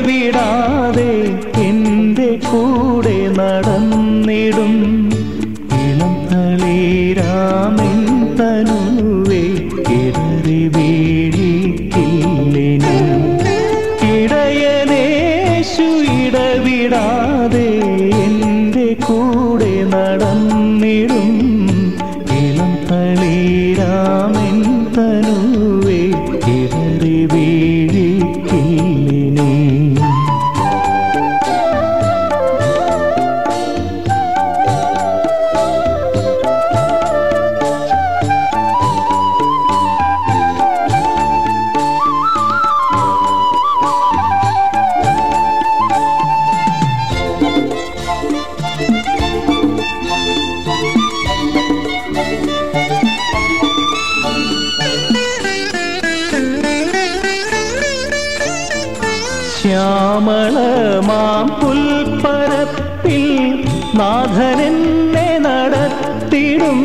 ഇടവിടാതെ എൻ്റെ കൂടെ നടന്നിടും ഇളം തളിരാമൻ തനുവേ ഇടറി വീഴിക്കില്ലിനി ഇടയനേശു ഇടവിടാതെ എൻ്റെ കൂടെ നടന്നിടും ഇളം തളിരാമൻ തനുവേ ഇടറി വീഴിക്കില്ലിനി ശ്യാമളമാം പുൽപ്പരപ്പിൽ നാഥനെന്നെ നടത്തിടും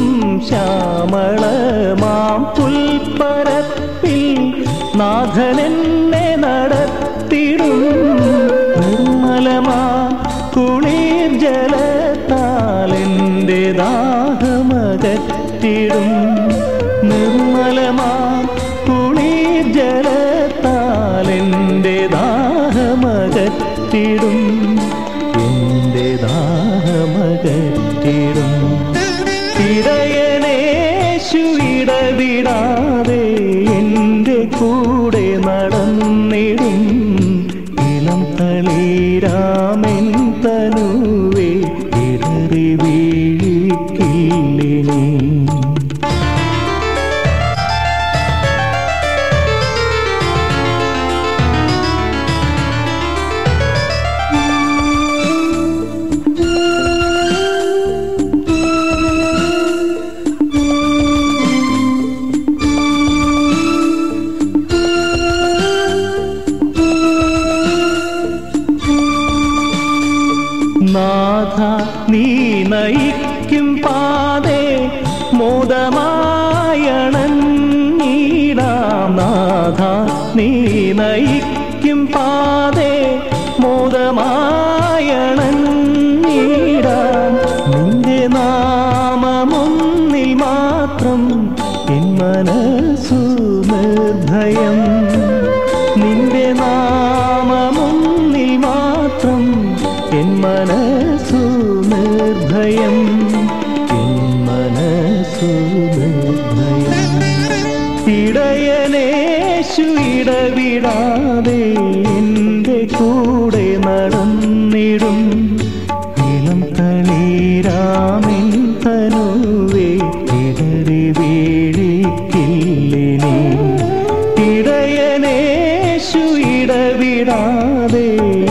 ശ്യാമളമാം പുൽപ്പരപ്പിൽ നാഥനെന്നെ നടത്തിടും നിർമ്മലമാ കുളിർ ജലത്താലെൻ്റെ ദാഹമകറ്റിടും നിർമ്മലമാ കുളിർ ജലത്താലെൻ്റെ ദാഹമകറ്റിടും എൻ്റെ ദാഹമകറ്റിടും ഇടയനേശു ഇടവിടാതെ എൻ്റെ കൂടെ നടന്നിടും ഇളം തളിരാമൻ തനുവേ ഇടറി വീഴിക്കില്ലിനി നാഥ നീ നയിക്കും പാതേ മോദമായണഞ്ഞീടാം നാഥ നീ നയിക്കും പാതേ മോദമായണഞ്ഞീടാം നിന്റെ നാമമൊന്നിൽ മാത്രം എൻ മനസ്സു നിർഭയം നിന്റെ നാമമൊന്നിൽ മാത്രം എൻ മനസ്സു നിർഭയം എൻ മനസ്സു നിർഭയം ഇടയനേശു ഇടവിടാതെ എൻ്റെ കൂടെ നടന്നിടും ഇളം തളിരാമിൻ തനുവേ ഇടറി വീഴിക്കില്ലിനി ഇടയനേശു ഇടവിടാതെ